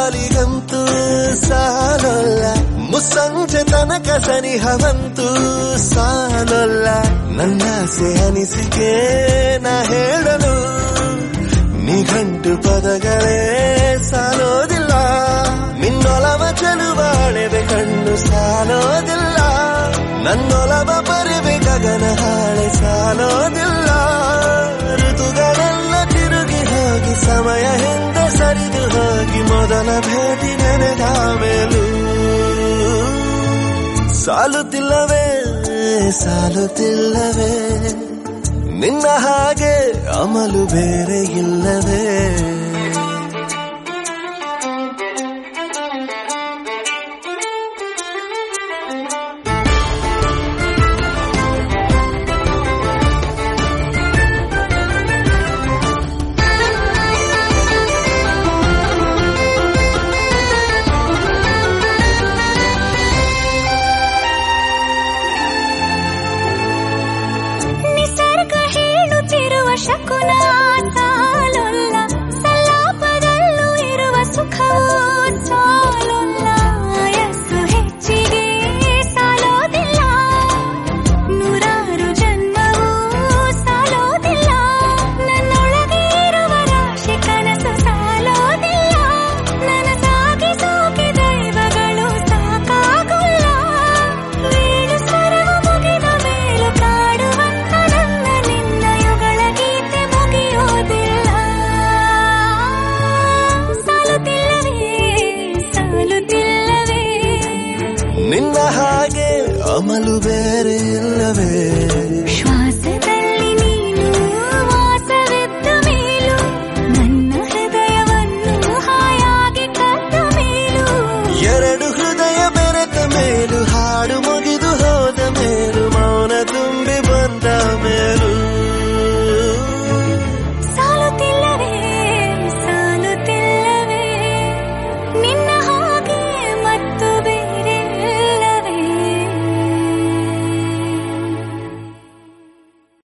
ಪಾಲಿಗಂತೂ ಸಾಲೊಲ್ಲ ಮುಸ್ಸಂಜೆ ತನಕ ಸನಿಹವಂತೂ ಸಾಲೊಲ್ಲ ನನ್ನಾಸೆ ಅನಿಸಿಕೆ ನಾ ಹೇಳಲು ನಿಘಂಟು ಪದಗಳೇ ಸಾಲೋದಿಲ್ಲ ನಿನ್ನೊಲವ ಚೆಲುವಾಳೆವೆ ಕಣ್ಣು ಸಾಲೋದಿಲ್ಲ ನನ್ನೊಲವ ಬರೆವೆ ಗಗನ ಹಾಳೆ ಸಾಲೋದಿಲ್ಲ ಋತುಗಳೆಲ್ಲ ತಿರುಗಿ ಹೋಗಿ ಸಮಯ ಹಿಂದೆ ಸರಿದು ಹೋಗಿ ಮೊದಲ ಭೇಟಿ ನೆನೆದ ಮೇಲೂ ಸಾಲುತ್ತಿಲ್ಲವೇ ಸಾಲುತ್ತಿಲ್ಲವೇ ನಿನ್ನ ಹಾಗೆ ಅಮಲು ಬೇರೆ ಇಲ್ಲವೇ ನಿಸರ್ಗ ಹೇಳುತ್ತಿರುವ ಶಕುನ ಸಾಲೊಲ್ಲ ಸಲಾಪದಲ್ಲೂ ಇರುವ ಸುಖವೂ ಸಾಲೊಲ್ಲ ಯಸ್ಸು ಹೆಚ್ಚಿಗೆ ಸಾಲೋದಿಲ್ಲ ನೂರಾರು ಜನ್ಮವೂ ಸಾಲೋದಿಲ್ಲ ನನ್ನೊಳಗೆ ಇರುವ ರಾಶಿ ಕನಸು ಸಾಲೋದಿಲ್ಲ ನನ್ನ ಸಾಗಿಸೋಕೆ ದೈವಗಳು ಸಾಕಾಗುಲ್ಲ ವೇಣು ಸ್ವರವು ಮುಗಿದ ಮೇಲೂ ಕಾಡುವಂತ ನನ್ನ ನಿನ್ನ ಯುಗಳ ಗೀತೆ ಮುಗಿಯೋದಿಲ್ಲ ಸಾಲುತ್ತಿಲ್ಲವೇ ಸಾಲುತ್ತಿಲ್ಲವೇ ನಿನ್ನ ಹಾಗೆ ಅಮಲು ಬೇರೆ ಇಲ್ಲವೇ